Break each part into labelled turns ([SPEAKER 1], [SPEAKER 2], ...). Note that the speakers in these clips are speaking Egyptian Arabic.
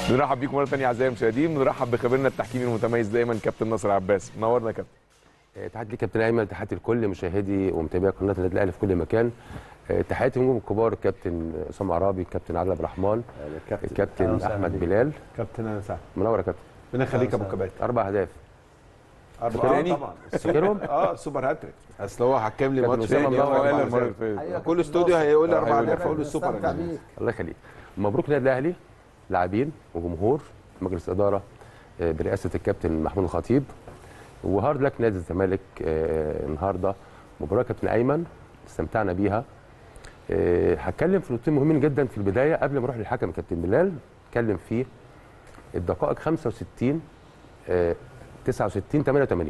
[SPEAKER 1] بنرحب بيكم مره ثانيه اعزائي المشاهدين بنرحب بخبيرنا التحكيمي المتميز دايما كابتن ناصر عباس منورنا يا كابتن
[SPEAKER 2] تحياتي ليك كابتن ايمن تحياتي لكل مشاهدي ومتابعي قناه النادي الاهلي في كل مكان آه، تحياتي للنجوم الكبار الكابتن اسامه عرابي الكابتن عادل عبد الرحمن
[SPEAKER 3] كابتن
[SPEAKER 2] الكابتن احمد بلال
[SPEAKER 3] كابتن انا سعد
[SPEAKER 2] منور يا كابتن
[SPEAKER 3] ربنا يخليك يا ابو كباتن
[SPEAKER 2] اربع اهداف
[SPEAKER 3] أربعة
[SPEAKER 1] تاني؟
[SPEAKER 3] طبعا
[SPEAKER 2] فاكرهم
[SPEAKER 3] اه سوبر هاتريك اصل هو حكم لي
[SPEAKER 2] كابتن
[SPEAKER 3] ماتش
[SPEAKER 2] أسامة
[SPEAKER 3] تاني
[SPEAKER 2] منور
[SPEAKER 3] أربع
[SPEAKER 1] قال
[SPEAKER 3] أهداف.
[SPEAKER 1] المره اللي فاتت
[SPEAKER 3] كل استوديو هيقول لي اربع
[SPEAKER 1] هيقول
[SPEAKER 3] اهداف
[SPEAKER 1] لك.
[SPEAKER 3] اقول السوبر
[SPEAKER 4] استمتع
[SPEAKER 3] هاتريك.
[SPEAKER 4] بيه.
[SPEAKER 2] الله يخليك مبروك النادي الاهلي لاعبين وجمهور مجلس اداره آه، برئاسه الكابتن محمود الخطيب وهارد لك نادي الزمالك آه، النهارده مباراه كابتن ايمن استمتعنا بيها آه، هتكلم في نقطتين مهمين جدا في البدايه قبل ما اروح للحكم كابتن بلال اتكلم في الدقائق 65 آه، 69 88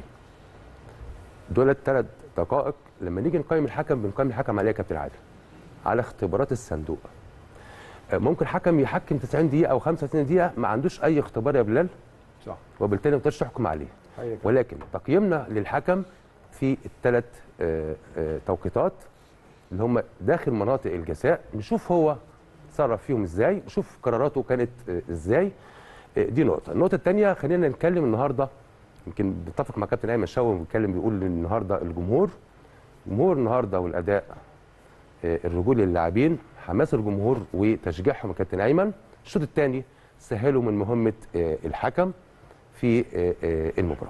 [SPEAKER 2] دول الثلاث دقائق لما نيجي نقيم الحكم بنقيم الحكم عليه يا كابتن عادل على اختبارات الصندوق آه، ممكن حكم يحكم 90 دقيقه او 35 دقيقه ما عندوش اي اختبار يا بلال
[SPEAKER 3] صح
[SPEAKER 2] وبالتالي ما تقدرش تحكم عليه
[SPEAKER 3] حقيقة.
[SPEAKER 2] ولكن تقييمنا للحكم في الثلاث توقيتات اللي هم داخل مناطق الجزاء نشوف هو تصرف فيهم ازاي نشوف قراراته كانت آه، ازاي آه، دي نقطه النقطه الثانيه خلينا نتكلم النهارده يمكن بنتفق مع كابتن ايمن شاوي بيتكلم بيقول إن النهارده الجمهور جمهور النهارده والاداء آه، الرجولي للاعبين حماس الجمهور وتشجيعهم يا كابتن ايمن الشوط الثاني سهلوا من مهمه آه، الحكم في آه، آه، المباراه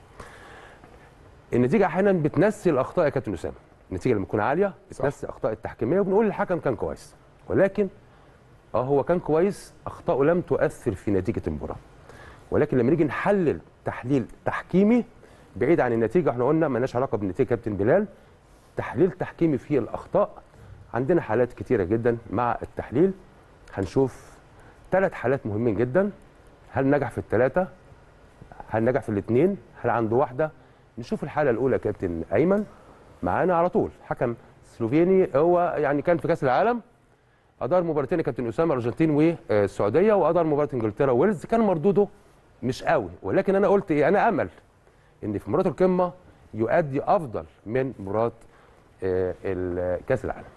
[SPEAKER 2] النتيجه احيانا بتنسي الاخطاء يا كابتن اسامه النتيجه لما تكون عاليه بتنسي الاخطاء التحكيميه وبنقول الحكم كان كويس ولكن اه هو كان كويس اخطائه لم تؤثر في نتيجه المباراه ولكن لما نيجي نحلل تحليل تحكيمي بعيد عن النتيجه احنا قلنا مالناش علاقه بالنتيجه كابتن بلال تحليل تحكيمي في الاخطاء عندنا حالات كتيره جدا مع التحليل هنشوف ثلاث حالات مهمين جدا هل نجح في الثلاثه هل نجح في الاثنين هل عنده واحده نشوف الحاله الاولى يا كابتن ايمن معانا على طول حكم سلوفيني هو يعني كان في كاس العالم ادار مباراتين يا كابتن اسامه الارجنتين والسعوديه وادار مباراه انجلترا وويلز كان مردوده مش قوي ولكن انا قلت ايه انا امل ان في مباراه القمه يؤدي افضل من مباراه آه، ال- كاس العالم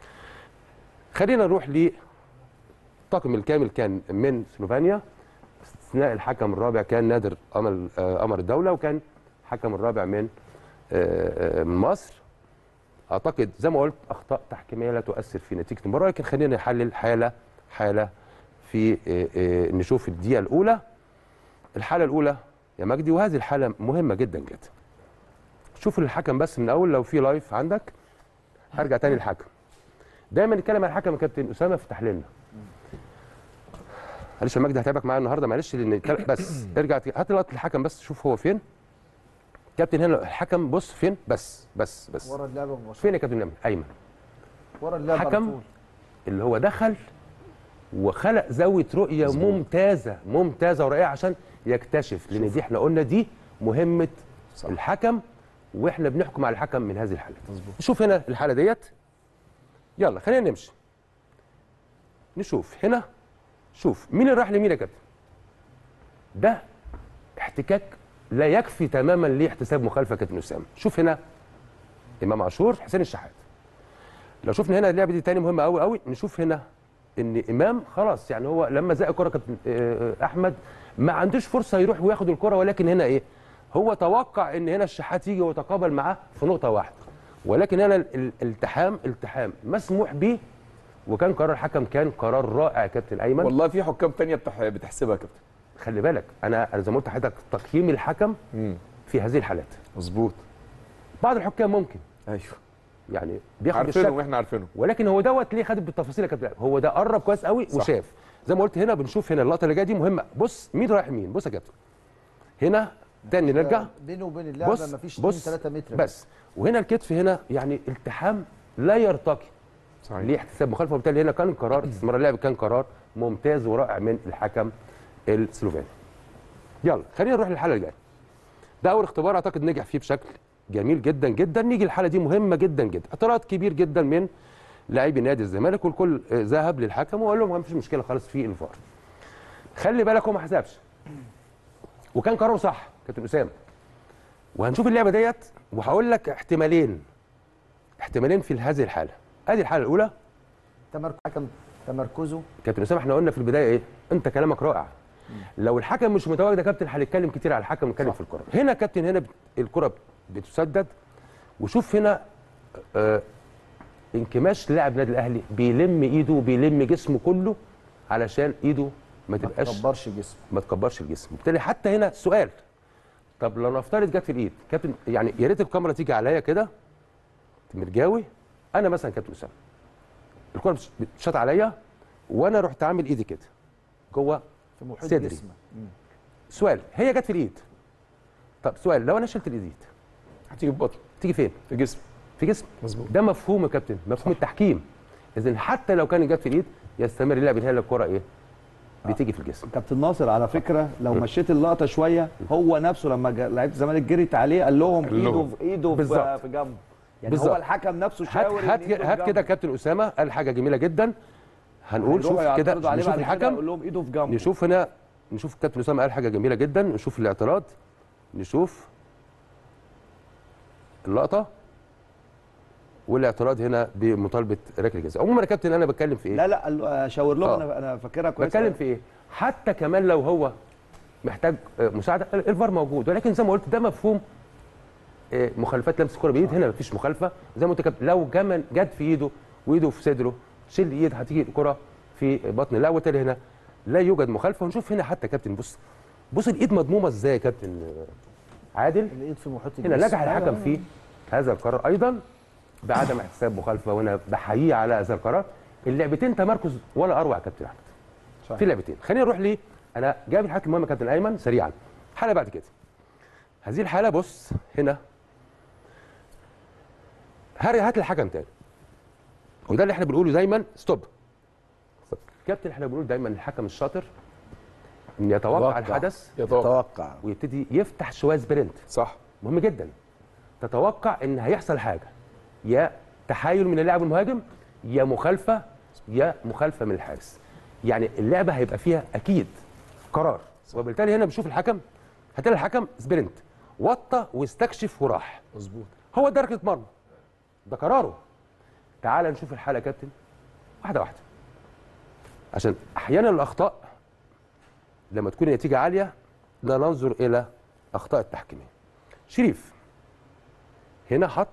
[SPEAKER 2] خلينا نروح للطاقم الكامل كان من سلوفينيا استثناء الحكم الرابع كان نادر قمر آه، قمر الدوله وكان الحكم الرابع من آه، آه، من مصر اعتقد زي ما قلت اخطاء تحكيميه لا تؤثر في نتيجه المباراه لكن خلينا نحلل حاله حاله في آه، آه، نشوف الدقيقه الاولى الحاله الاولى يا مجدي وهذه الحاله مهمه جدا جدا شوف الحكم بس من اول لو في لايف عندك هرجع تاني للحكم دايما نتكلم عن الحكم يا كابتن اسامه في تحليلنا معلش يا مجدي هتعبك معايا النهارده معلش لان الكلام- بس ارجع ت- هات لقطه الحكم بس شوف هو فين كابتن هنا الحكم بص فين بس بس بس
[SPEAKER 4] ورا اللعبه مباشره
[SPEAKER 2] فين يا كابتن نمر ايمن
[SPEAKER 4] ورا اللعبه على
[SPEAKER 2] حكم
[SPEAKER 4] طول.
[SPEAKER 2] اللي هو دخل وخلق زاويه رؤيه مزبوط. ممتازه ممتازه ورائعه عشان يكتشف لان دي احنا قلنا دي مهمه صح. الحكم واحنا بنحكم على الحكم من هذه الحالات مزبوط. نشوف هنا الحاله ديت يلا خلينا نمشي نشوف هنا شوف مين اللي راح لمين يا كابتن ده احتكاك لا يكفي تماما لاحتساب مخالفه يا كابتن اسامه شوف هنا امام عاشور حسين الشحات لو شفنا هنا اللعبه دي تاني مهمه قوي قوي نشوف هنا ان امام خلاص يعني هو لما زق الكره كابتن آه، آه، احمد ما عندوش فرصه يروح وياخد الكره ولكن هنا ايه هو توقع ان هنا الشحات يجي ويتقابل معاه في نقطه واحده ولكن هنا ال- ال- الالتحام التحام مسموح به وكان قرار الحكم كان قرار رائع يا كابتن ايمن
[SPEAKER 1] والله في حكام تانية بتح... بتحسبها يا كابتن
[SPEAKER 2] خلي بالك انا انا زي ما قلت لحضرتك تقييم الحكم في هذه الحالات
[SPEAKER 1] مظبوط
[SPEAKER 2] بعض الحكام ممكن
[SPEAKER 1] ايوه
[SPEAKER 2] يعني بياخد
[SPEAKER 1] عارفينه
[SPEAKER 2] الشك
[SPEAKER 1] واحنا عارفينه
[SPEAKER 2] ولكن هو دوت ليه خد بالتفاصيل يا كابتن هو ده قرب كويس قوي
[SPEAKER 1] صح.
[SPEAKER 2] وشاف زي ما قلت هنا بنشوف هنا اللقطه اللي جايه دي مهمه بص مين رايح مين بص يا كابتن هنا تاني نرجع
[SPEAKER 4] بينه وبين اللعبه
[SPEAKER 2] بص
[SPEAKER 4] مفيش 2
[SPEAKER 2] بص
[SPEAKER 4] 3 متر
[SPEAKER 2] بس وهنا الكتف هنا يعني التحام لا يرتقي
[SPEAKER 1] صحيح
[SPEAKER 2] ليه احتساب مخالفه وبالتالي هنا كان قرار استثمار اللعب كان قرار ممتاز ورائع من الحكم السلوفيني يلا خلينا نروح للحاله اللي جايه ده اول اختبار اعتقد نجح فيه بشكل جميل جدا جدا نيجي الحاله دي مهمه جدا جدا اعتراض كبير جدا من لاعبي نادي الزمالك والكل آه، ذهب للحكم وقال لهم ما فيش مشكله خالص في الفار خلي بالك هو ما حسبش وكان قراره صح كابتن اسامه وهنشوف اللعبه ديت وهقول لك احتمالين احتمالين في هذه الحاله ادي الحاله الاولى
[SPEAKER 4] تمركز حكم تمركزه
[SPEAKER 2] كابتن اسامه احنا قلنا في البدايه ايه انت كلامك رائع لو الحكم مش متواجد يا كابتن هنتكلم كتير على الحكم نتكلم في الكره هنا يا كابتن هنا بت- الكره بتسدد وشوف هنا آه انكماش لاعب النادي الاهلي بيلم ايده وبيلم جسمه كله علشان ايده ما
[SPEAKER 4] ما
[SPEAKER 2] تبقاش
[SPEAKER 4] تكبرش جسم
[SPEAKER 2] ما تكبرش الجسم بالتالي حتى هنا سؤال طب لو نفترض جت في الايد كابتن يعني يا ريت الكاميرا تيجي عليا كده مرجاوي انا مثلا كابتن اسامه الكره بتش- بتشاط عليا وانا رحت عامل ايدي كده جوه
[SPEAKER 4] في محيط
[SPEAKER 2] صدري.
[SPEAKER 4] جسمك مم.
[SPEAKER 2] سؤال هي جت في الايد طب سؤال لو انا شلت الايد
[SPEAKER 1] هتيجي في بطن
[SPEAKER 2] تيجي فين
[SPEAKER 1] في جسم
[SPEAKER 2] في جسم
[SPEAKER 1] مظبوط
[SPEAKER 2] ده مفهوم يا كابتن مفهوم التحكيم اذا حتى لو كانت جت في الايد يستمر اللعب هنا الكره ايه بتيجي في الجسم
[SPEAKER 3] كابتن ناصر على فكره لو مشيت اللقطه شويه هو نفسه لما جا- لعيبه الزمالك جريت عليه قال لهم
[SPEAKER 1] قال
[SPEAKER 3] ايده
[SPEAKER 1] لهم.
[SPEAKER 3] في ايده في,
[SPEAKER 2] بالظبط.
[SPEAKER 3] في جنبه يعني
[SPEAKER 2] بالظبط.
[SPEAKER 3] هو الحكم نفسه
[SPEAKER 2] هات
[SPEAKER 3] شاور إن
[SPEAKER 2] هات
[SPEAKER 3] إيده في
[SPEAKER 2] هات كده
[SPEAKER 3] جنبه.
[SPEAKER 2] كابتن اسامه قال حاجه جميله جدا هنقول شوف
[SPEAKER 3] هيروحوا
[SPEAKER 2] كده
[SPEAKER 3] يعترضوا عليه
[SPEAKER 2] نشوف
[SPEAKER 3] بعد كده
[SPEAKER 2] الحكم
[SPEAKER 3] يقول لهم ايده في جنبه
[SPEAKER 2] نشوف هنا نشوف كابتن اسامه قال حاجه جميله جدا نشوف الاعتراض نشوف اللقطه والاعتراض هنا بمطالبه ركله جزاء عموما يا كابتن انا بتكلم في ايه
[SPEAKER 3] لا لا قال له- شاور لهم
[SPEAKER 2] آه.
[SPEAKER 3] انا انا فاكرها كويس
[SPEAKER 2] بتكلم في ايه حتى كمان لو هو محتاج آه، مساعده ال- الفار موجود ولكن زي ما قلت ده مفهوم آه، مخالفات لمس الكره بايد هنا مفيش مخالفه زي ما قلت كابتن لو جمن جت في ايده وايده في صدره شيل الايد هتيجي الكره في بطن لا وبالتالي هنا لا يوجد مخالفه ونشوف هنا حتى كابتن بص بص الايد مضمومه ازاي يا كابتن آه، عادل
[SPEAKER 4] الايد في محيط
[SPEAKER 2] هنا
[SPEAKER 4] الجسم
[SPEAKER 2] نجح الحكم في هذا القرار ايضا بعدم احتساب مخالفه وانا بحييه على هذا القرار اللعبتين تمركز ولا اروع يا كابتن احمد
[SPEAKER 3] صحيح.
[SPEAKER 2] في لعبتين خلينا نروح ليه انا جايب الحاجات المهمه يا كابتن ايمن سريعا حاله بعد كده هذه الحاله بص هنا هاري هات الحكم تاني وده اللي احنا بنقوله دايما ستوب كابتن احنا بنقول دايما الحكم الشاطر ان يتوقع
[SPEAKER 3] يتوقع.
[SPEAKER 2] الحدث
[SPEAKER 1] يتوقع
[SPEAKER 3] توقع
[SPEAKER 2] ويبتدي يفتح شويه سبرنت
[SPEAKER 1] صح
[SPEAKER 2] مهم جدا تتوقع ان هيحصل حاجه يا تحايل من اللاعب المهاجم يا مخالفه يا مخالفه من الحارس يعني اللعبه هيبقى فيها اكيد قرار وبالتالي هنا بنشوف الحكم هتلاقي الحكم سبرنت وطى واستكشف وراح
[SPEAKER 1] مظبوط
[SPEAKER 2] هو ده ركله مرمى ده قراره تعال نشوف الحاله يا كابتن واحده واحده عشان احيانا الاخطاء لما تكون النتيجه عاليه لا ننظر الى اخطاء التحكيميه شريف هنا حط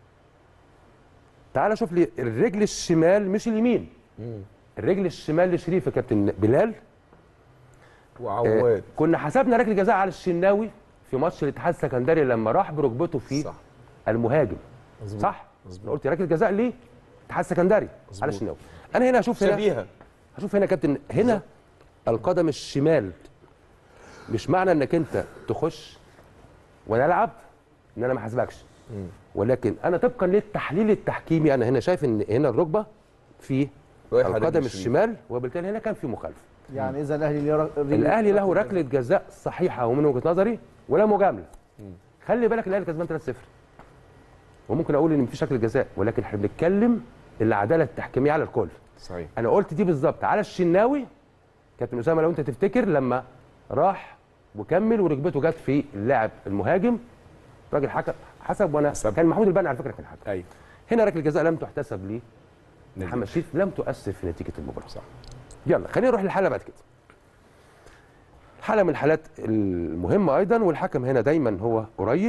[SPEAKER 2] تعال شوف لي الرجل الشمال مش اليمين الرجل الشمال لشريف يا كابتن بلال آه،
[SPEAKER 1] وعواد
[SPEAKER 2] كنا حسبنا ركله جزاء على الشناوي في ماتش الاتحاد السكندري لما راح بركبته في
[SPEAKER 1] صح
[SPEAKER 2] المهاجم
[SPEAKER 1] مظبوط.
[SPEAKER 2] صح
[SPEAKER 1] مظبوط.
[SPEAKER 2] قلت ركله جزاء ليه الاتحاد السكندري
[SPEAKER 1] مظبوط.
[SPEAKER 2] على الشناوي انا هنا اشوف هنا
[SPEAKER 1] شبيهه
[SPEAKER 2] هشوف هنا يا كابتن هنا القدم الشمال مش معنى انك انت تخش وانا العب ان انا ما حاسبكش ولكن انا طبقا للتحليل التحكيمي انا هنا شايف ان هنا الركبه في
[SPEAKER 1] رايح على
[SPEAKER 2] القدم
[SPEAKER 1] رجل الشمال.
[SPEAKER 2] الشمال وبالتالي هنا كان في مخالفه
[SPEAKER 4] يعني اذا الاهلي ليه رك- رجل-
[SPEAKER 2] الاهلي له ركله جزاء صحيحه ومن وجهه نظري ولا مجامله خلي بالك الاهلي كسبان 3-0 وممكن اقول ان مفيش ركله جزاء ولكن احنا بنتكلم العداله التحكيميه على الكل
[SPEAKER 1] صحيح
[SPEAKER 2] انا قلت دي بالظبط على الشناوي كابتن اسامه لو انت تفتكر لما راح وكمل وركبته جت في اللاعب المهاجم راجل حكم حسب وانا
[SPEAKER 1] حسب.
[SPEAKER 2] كان محمود البنا على فكره كان حكم
[SPEAKER 1] ايوه
[SPEAKER 2] هنا ركله جزاء لم تحتسب ليه محمد شريف لم تؤثر في نتيجه المباراه
[SPEAKER 1] صح
[SPEAKER 2] يلا خلينا نروح للحاله بعد كده حاله من الحالات المهمه ايضا والحكم هنا دايما هو قريب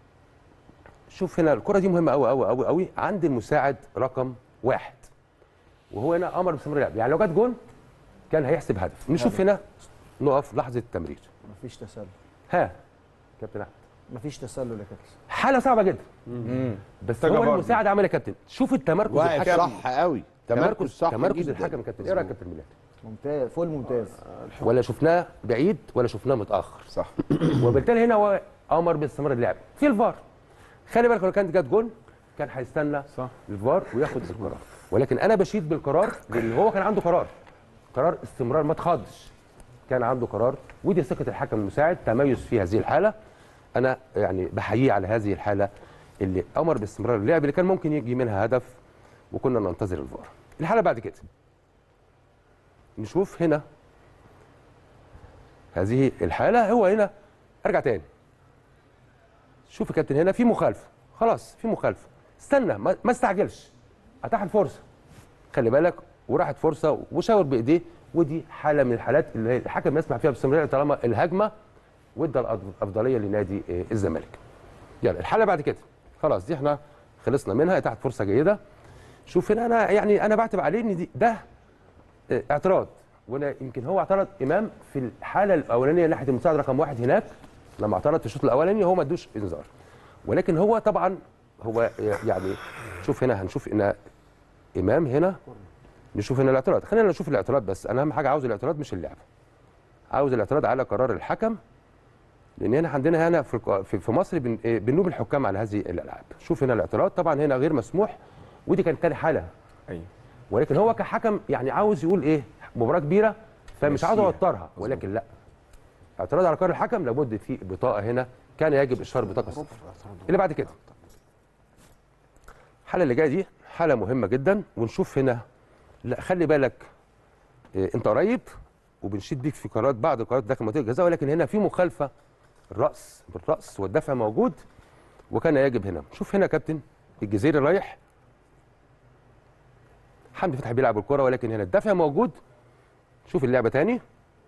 [SPEAKER 2] شوف هنا الكره دي مهمه قوي قوي قوي قوي عند المساعد رقم واحد وهو هنا امر باستمرار اللعب يعني لو جت جون كان هيحسب هدف نشوف هنا نقف لحظه التمرير
[SPEAKER 4] مفيش تسلل
[SPEAKER 2] ها كابتن احمد
[SPEAKER 4] مفيش تسلل يا كابتن
[SPEAKER 2] حاله صعبه جدا بس
[SPEAKER 3] محتاجة
[SPEAKER 2] هو
[SPEAKER 3] برضه.
[SPEAKER 2] المساعد عمل إيه يا كابتن شوف التمركز
[SPEAKER 5] واقف
[SPEAKER 2] الحكم
[SPEAKER 5] صح قوي تمركز صح
[SPEAKER 2] تمركز
[SPEAKER 5] جدا.
[SPEAKER 2] الحكم يا كابتن ايه رايك يا كابتن بلال
[SPEAKER 4] ممتاز فول ممتاز
[SPEAKER 2] ولا شفناه بعيد ولا شفناه متاخر
[SPEAKER 1] صح
[SPEAKER 2] وبالتالي هنا هو امر باستمرار اللعب في الفار خلي بالك لو كانت جت جون كان هيستنى
[SPEAKER 3] صح.
[SPEAKER 2] الفار وياخد القرار ولكن انا بشيد بالقرار لان هو كان عنده قرار قرار استمرار ما تخضش كان عنده قرار ودي ثقه الحكم المساعد تميز في هذه الحاله انا يعني بحييه على هذه الحاله اللي امر باستمرار اللعب اللي كان ممكن يجي منها هدف وكنا ننتظر الفار الحاله بعد كده نشوف هنا هذه الحاله هو هنا ارجع تاني شوف يا كابتن هنا في مخالفه خلاص في مخالفه استنى ما, ما استعجلش اتاح الفرصه خلي بالك وراحت فرصه وشاور بايديه ودي حاله من الحالات اللي هي الحكم يسمح فيها باستمرار طالما الهجمه وادى الافضليه لنادي آه، الزمالك يلا الحاله بعد كده خلاص دي احنا خلصنا منها اتاحت فرصه جيده شوف هنا انا يعني انا بعتب عليه ان دي ده آه، اعتراض وانا يمكن هو اعترض امام في الحاله الاولانيه ناحيه المساعد رقم واحد هناك لما اعترض في الشوط الاولاني هو ما ادوش انذار ولكن هو طبعا هو يعني شوف هنا هنشوف ان امام هنا نشوف هنا الاعتراض خلينا نشوف الاعتراض بس انا اهم حاجه عاوز الاعتراض مش اللعب عاوز الاعتراض على قرار الحكم لان هنا عندنا هنا في الق- في في مصر بن- إيه، بنلوم الحكام على هذه الالعاب شوف هنا الاعتراض طبعا هنا غير مسموح ودي كانت تاني حاله
[SPEAKER 1] ايوه
[SPEAKER 2] ولكن هو كحكم يعني عاوز يقول ايه مباراه كبيره فمش عاوز
[SPEAKER 1] مشيها.
[SPEAKER 2] اوترها ولكن لا اعتراض على قرار الحكم لابد في بطاقه هنا كان يجب اشهار بطاقه صفر اللي بعد كده الحاله اللي جايه دي حاله مهمه جدا ونشوف هنا لا خلي بالك إيه انت قريب وبنشيد بيك في قرارات بعض القرارات داخل منطقه الجزاء ولكن هنا في مخالفه الراس بالراس والدفع موجود وكان يجب هنا شوف هنا يا كابتن الجزيري رايح حمدي فتحي بيلعب الكره ولكن هنا الدفع موجود شوف اللعبه تاني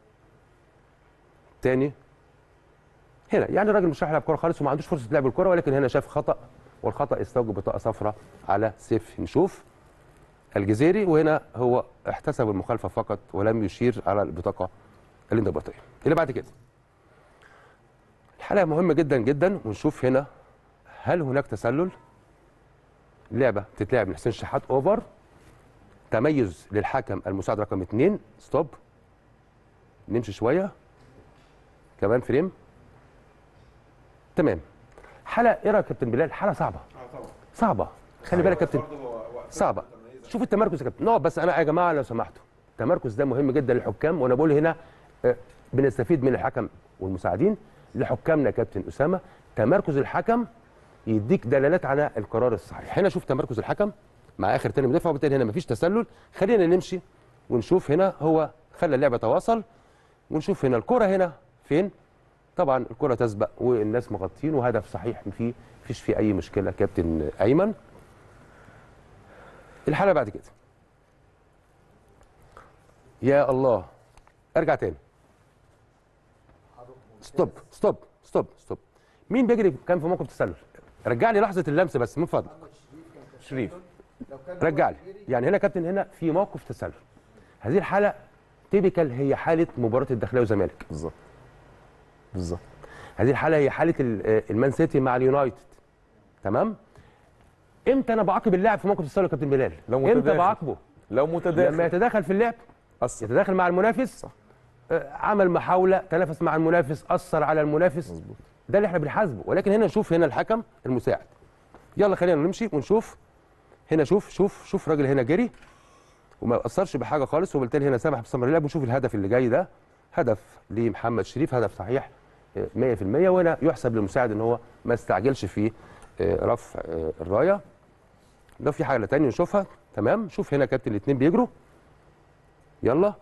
[SPEAKER 2] تاني هنا يعني الراجل مش راح يلعب كوره خالص وما عندوش فرصه لعب الكوره ولكن هنا شاف خطا والخطا استوجب بطاقه صفراء على سيف نشوف الجزيري وهنا هو احتسب المخالفه فقط ولم يشير على البطاقه الانضباطيه اللي بعد كده الحلقه مهمه جدا جدا ونشوف هنا هل هناك تسلل لعبه بتتلعب من حسين شحات اوفر تميز للحكم المساعد رقم اثنين ستوب نمشي شويه كمان فريم تمام حلقه ايه رايك يا كابتن بلال حلقه صعبه صعبه خلي بالك يا كابتن صعبه شوف التمركز يا كابتن نقعد بس انا يا جماعه لو سمحتوا التمركز ده مهم جدا للحكام وانا بقول هنا آه، بنستفيد من الحكم والمساعدين لحكامنا يا كابتن اسامه تمركز الحكم يديك دلالات على القرار الصحيح هنا شوف تمركز الحكم مع اخر تاني مدافع وبالتالي هنا مفيش تسلل خلينا نمشي ونشوف هنا هو خلى اللعبه تواصل ونشوف هنا الكره هنا فين طبعا الكره تسبق والناس مغطين وهدف صحيح فيه مفيش فيه اي مشكله كابتن ايمن الحاله بعد كده يا الله ارجع تاني ستوب ستوب ستوب ستوب مين بيجري كان في موقف تسلل رجع لي لحظه اللمس بس من فضلك
[SPEAKER 1] شريف
[SPEAKER 2] رجع لي يعني هنا كابتن هنا في موقف تسلل هذه الحاله تيبيكال هي حاله مباراه الداخليه والزمالك
[SPEAKER 1] بالظبط بالظبط
[SPEAKER 2] هذه الحاله هي حاله ال- آه، المان سيتي مع اليونايتد تمام امتى انا بعاقب اللاعب في موقف التسلل يا كابتن بلال
[SPEAKER 1] لو
[SPEAKER 2] امتى
[SPEAKER 1] متداخل.
[SPEAKER 2] بعاقبه
[SPEAKER 1] لو
[SPEAKER 2] لما
[SPEAKER 1] متداخل
[SPEAKER 2] يتداخل في اللعب
[SPEAKER 1] أثر.
[SPEAKER 2] يتداخل مع المنافس
[SPEAKER 1] صح.
[SPEAKER 2] آه، عمل محاوله تنافس مع المنافس اثر على المنافس
[SPEAKER 1] مظبوط
[SPEAKER 2] ده اللي احنا بنحاسبه ولكن هنا نشوف هنا الحكم المساعد يلا خلينا نمشي ونشوف هنا شوف شوف شوف راجل هنا جري وما اثرش بحاجه خالص وبالتالي هنا سمح باستمرار اللعب ونشوف الهدف اللي جاي ده هدف لمحمد شريف هدف صحيح آه، 100% وهنا يحسب للمساعد ان هو ما استعجلش في آه، رفع آه، الرايه لو في حاجه تانية نشوفها تمام شوف هنا كابتن الاثنين بيجروا يلا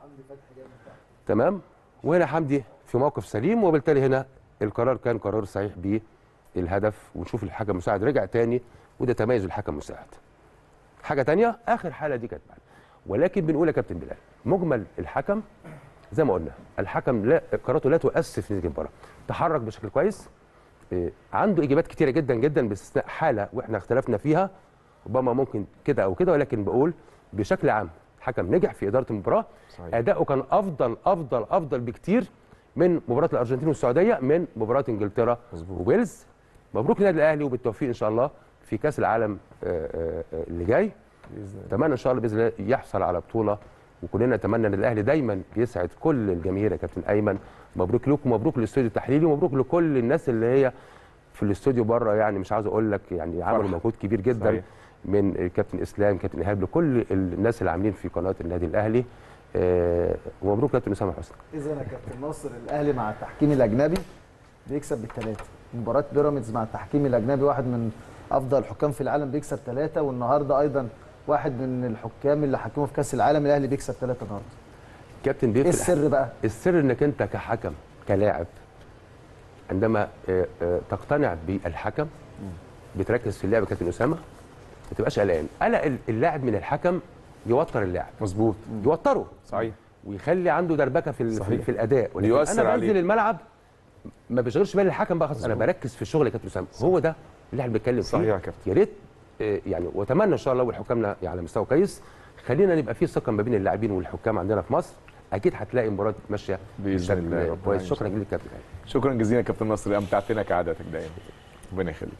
[SPEAKER 2] تمام وهنا حمدي في موقف سليم وبالتالي هنا القرار كان قرار صحيح بالهدف ونشوف الحكم المساعد رجع تاني وده تميز الحكم المساعد حاجه تانية اخر حاله دي كانت معانا ولكن بنقول يا كابتن بلال مجمل الحكم زي ما قلنا الحكم لا قراراته لا تؤثر في نتيجه المباراه تحرك بشكل كويس إيه، عنده اجابات كتيره جدا جدا باستثناء حاله واحنا اختلفنا فيها ربما ممكن كده او كده ولكن بقول بشكل عام الحكم نجح في اداره المباراه
[SPEAKER 1] صحيح.
[SPEAKER 2] اداؤه كان افضل افضل افضل بكتير من مباراه الارجنتين والسعوديه من مباراه انجلترا
[SPEAKER 1] مظبوط.
[SPEAKER 2] وويلز مبروك للنادي الاهلي وبالتوفيق ان شاء الله في كاس العالم آه، آه، آه، اللي جاي
[SPEAKER 1] باذن الله
[SPEAKER 2] اتمنى ان شاء الله باذن الله يحصل على بطوله وكلنا نتمنى ان الاهلي دايما يسعد كل الجماهير يا كابتن ايمن مبروك لكم ومبروك للاستوديو التحليلي ومبروك لكل الناس اللي هي في الاستوديو بره يعني مش عاوز اقول لك يعني عملوا
[SPEAKER 1] فرحة.
[SPEAKER 2] مجهود كبير جدا
[SPEAKER 1] صحيح.
[SPEAKER 2] من كابتن اسلام كابتن ايهاب لكل الناس اللي عاملين في قناه النادي الاهلي آه، ومبروك كابتن اسامه حسني
[SPEAKER 4] اذا يا كابتن ناصر الاهلي مع التحكيم الاجنبي بيكسب بالثلاثه مباراه بيراميدز مع التحكيم الاجنبي واحد من افضل الحكام في العالم بيكسب ثلاثه والنهارده ايضا واحد من الحكام اللي حكموا في كاس العالم الاهلي بيكسب ثلاثه النهارده
[SPEAKER 2] كابتن
[SPEAKER 4] ايه
[SPEAKER 2] بيفرق
[SPEAKER 4] السر بقى
[SPEAKER 2] السر انك انت كحكم كلاعب عندما آه، آه، تقتنع بالحكم بتركز في اللعب كابتن اسامه ما تبقاش قلقان قلق ال- اللاعب من الحكم يوتر اللاعب
[SPEAKER 1] مظبوط
[SPEAKER 2] يوتره
[SPEAKER 1] صحيح
[SPEAKER 2] ويخلي عنده دربكه في ال- في,
[SPEAKER 1] صحيح.
[SPEAKER 2] في الاداء ولكن
[SPEAKER 1] بيؤثر
[SPEAKER 2] انا
[SPEAKER 1] عليه.
[SPEAKER 2] بنزل الملعب ما بشغلش بالي الحكم بقى خلاص انا بركز في الشغل يا كابتن اسامه هو ده اللي احنا بنتكلم فيه
[SPEAKER 1] صحيح يا كابتن.
[SPEAKER 2] يا ريت آه، يعني واتمنى ان شاء الله والحكامنا على مستوى كويس خلينا نبقى في ثقه ما بين اللاعبين والحكام عندنا في مصر اكيد هتلاقي مباراه ماشيه
[SPEAKER 1] بإذن
[SPEAKER 2] بشكل
[SPEAKER 1] الله رب
[SPEAKER 2] كويس
[SPEAKER 1] العالمين.
[SPEAKER 2] شكرا جزيلا كابتن
[SPEAKER 1] شكرا جزيلا يا كابتن نصر امتعتنا كعادتك دايما ربنا يخليك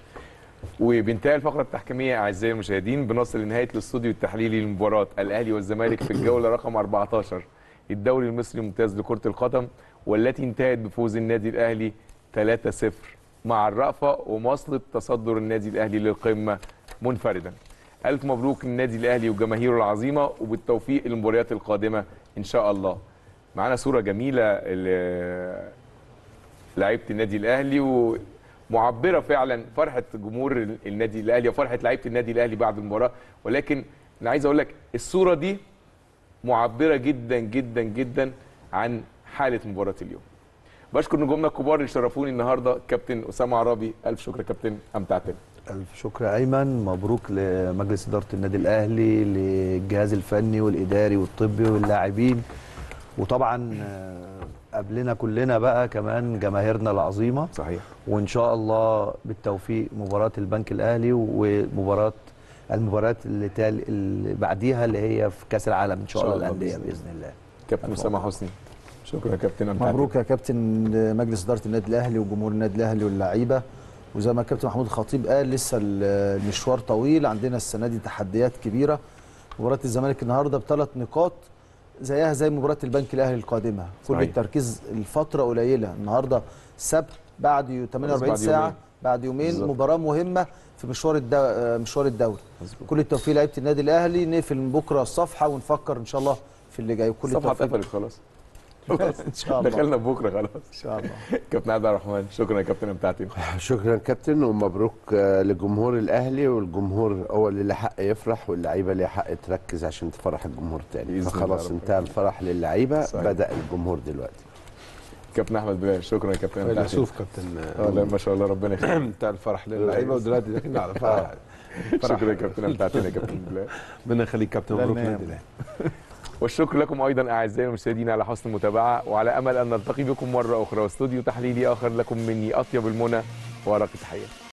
[SPEAKER 1] وبانتهاء الفقره التحكيميه اعزائي المشاهدين بنصل لنهايه الاستوديو التحليلي لمباراه الاهلي والزمالك في الجوله رقم 14 الدوري المصري الممتاز لكره القدم والتي انتهت بفوز النادي الاهلي 3-0 مع الرأفة ومواصلة تصدر النادي الاهلي للقمه منفردا الف مبروك للنادي الاهلي وجماهيره العظيمه وبالتوفيق للمباريات القادمه ان شاء الله معانا صوره جميله ل- لعيبه النادي الاهلي ومعبره فعلا فرحه جمهور النادي الاهلي وفرحه لعيبه النادي الاهلي بعد المباراه ولكن انا عايز اقول لك الصوره دي معبره جدا جدا جدا عن حاله مباراه اليوم بشكر نجومنا الكبار اللي شرفوني النهارده كابتن اسامه عرابي الف شكر يا كابتن امتعتنا
[SPEAKER 3] الف شكر ايمن مبروك لمجلس اداره النادي الاهلي للجهاز الفني والاداري والطبي واللاعبين وطبعا آه، قبلنا كلنا بقى كمان جماهيرنا العظيمه
[SPEAKER 1] صحيح
[SPEAKER 3] وان شاء الله بالتوفيق مباراه البنك الاهلي ومباراه المباريات اللي, تال... اللي بعديها اللي هي في كاس العالم ان شاء
[SPEAKER 1] إن شاء
[SPEAKER 3] الله
[SPEAKER 1] الله
[SPEAKER 3] للانديه
[SPEAKER 1] بإذن
[SPEAKER 3] باذن الله
[SPEAKER 1] كابتن اسامه حسني شكرا يا كابتن امتعتنا
[SPEAKER 4] مبروك يا كابتن مجلس اداره النادي الاهلي وجمهور النادي الاهلي واللعيبه وزي ما الكابتن محمود الخطيب قال لسه المشوار طويل عندنا السنه دي تحديات كبيره مباراه الزمالك النهارده بثلاث نقاط زيها زي مباراه البنك الاهلي القادمه كل
[SPEAKER 1] صحيح.
[SPEAKER 4] التركيز الفتره قليله النهارده سبت بعد 48
[SPEAKER 1] بعد
[SPEAKER 4] ساعه
[SPEAKER 1] يومين.
[SPEAKER 4] بعد يومين
[SPEAKER 1] بالظبط.
[SPEAKER 4] مباراه مهمه في مشوار الدو... آه، مشوار الدوري
[SPEAKER 1] مظبوط.
[SPEAKER 4] كل التوفيق لعيبه النادي الاهلي نقفل من بكره الصفحه ونفكر ان شاء الله في اللي جاي وكل
[SPEAKER 1] الصفحه
[SPEAKER 4] التوفيق
[SPEAKER 1] اتقفلت خلاص
[SPEAKER 4] ان شاء الله
[SPEAKER 1] دخلنا بكره خلاص
[SPEAKER 4] ان شاء الله
[SPEAKER 1] كابتن عبد الرحمن شكرا يا كابتن امتعتنا
[SPEAKER 5] شكرا كابتن ومبروك آه، لجمهور الاهلي والجمهور هو اللي له حق يفرح واللعيبه ليها حق تركز عشان تفرح الجمهور تاني
[SPEAKER 1] بإذن الله
[SPEAKER 5] فخلاص
[SPEAKER 1] رب
[SPEAKER 5] انتهى الفرح للعيبه
[SPEAKER 1] صحيح.
[SPEAKER 5] بدا الجمهور دلوقتي
[SPEAKER 1] كابتن احمد بلال شكرا يا كابتن امتعتنا
[SPEAKER 6] فيلسوف كابتن
[SPEAKER 1] اه لا ما شاء الله ربنا يخليك
[SPEAKER 6] بتاع الفرح للعيبه ودلوقتي داخلين على فرح
[SPEAKER 1] شكرا يا كابتن امتعتنا يا كابتن بلال
[SPEAKER 6] ربنا يخليك كابتن مبروك
[SPEAKER 4] لا،
[SPEAKER 6] للنادي الاهلي
[SPEAKER 1] والشكر لكم ايضا اعزائي المشاهدين على حسن المتابعه وعلى امل ان نلتقي بكم مره اخرى واستوديو تحليلي اخر لكم مني اطيب المنى وارق التحيه